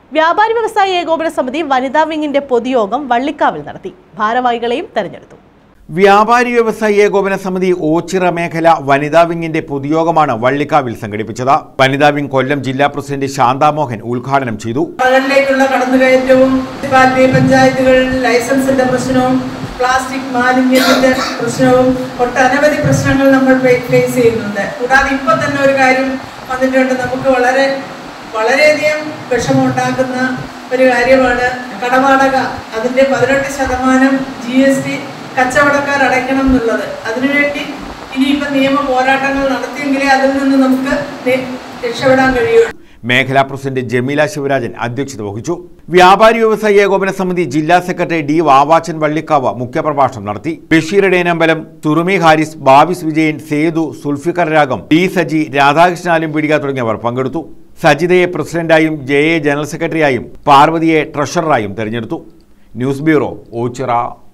വ്യാപാരി വ്യവസായ ഏകോപന സമിതി വനിതാ വിങ്ങിന്റെ പൊതുയോഗം വള്ളിക്കാവിൽ നടത്തി ഭാരവാഹികളെയും തെരഞ്ഞെടുത്തു വ്യാപാരി വ്യവസായ ഏകോപന സമിതി ഓച്ചിറ മേഖല വനിതാ വിങ്ങിന്റെ പൊതുയോഗമാണ് വള്ളിക്കാവിൽ സംഘടിപ്പിച്ചത് വനിതാ വിങ് കൊല്ലം ജില്ലാ പ്രസിഡന്റ് ശാന്താമോഹൻ ഉദ്ഘാടനം ചെയ്തു കടലിലേക്കുള്ള കടന്നുകയറ്റവും മുനിസിപ്പാലിറ്റി പഞ്ചായത്തുകളിൽ ലൈസൻസിന്റെ പ്രശ്നവും പ്ലാസ്റ്റിക് മാലിന്യത്തിന്റെ പ്രശ്നവും ഒട്ടനവധി പ്രശ്നങ്ങൾ നമ്മൾ ഫേസ് ചെയ്യുന്നുണ്ട് കൂടാതെ ഇപ്പൊ തന്നെ ഒരു കാര്യം വന്നിട്ടുണ്ട് നമുക്ക് വളരെ വളരെയധികം വിഷമമുണ്ടാക്കുന്ന ഒരു കാര്യമാണ് കടവാടക അതിന്റെ പതിനെട്ട് ശതമാനം ജി എസ് ടി കച്ചവടക്കാർ അടയ്ക്കണം എന്നുള്ളത് അതിനുവേണ്ടി ഇനിയിപ്പോൾ നിയമ പോരാട്ടങ്ങൾ നടത്തിയെങ്കിലേ അതിൽ നിന്ന് നമുക്ക് നെ- രക്ഷപ്പെടാൻ കഴിയുള്ളൂ മേഖലാ പ്രസിഡന്റ് ജമീല ശിവരാജൻ അധ്യക്ഷത വഹിച്ചു വ്യാപാരി വ്യവസായ ഏകോപന സമിതി ജില്ലാ സെക്രട്ടറി ഡി വാവാച്ചൻ വള്ളിക്കാവ് മുഖ്യപ്രഭാഷണം നടത്തി ബഷീർ ഇടയനമ്പലം തുറുമി ഹാരിസ് ബാബിസ് വിജയൻ സേതു സുൽഫിക്കർ രാഗം ടി സജി രാധാകൃഷ്ണാലും പിടിക തുടങ്ങിയവർ പങ്കെടുത്തു സജിതയെ പ്രസിഡന്റായും ജയയെ ജനറൽ സെക്രട്ടറിയായും പാർവതിയെ ട്രഷററായും തെരഞ്ഞെടുത്തു ന്യൂസ് ബ്യൂറോ ഓച്ചിറ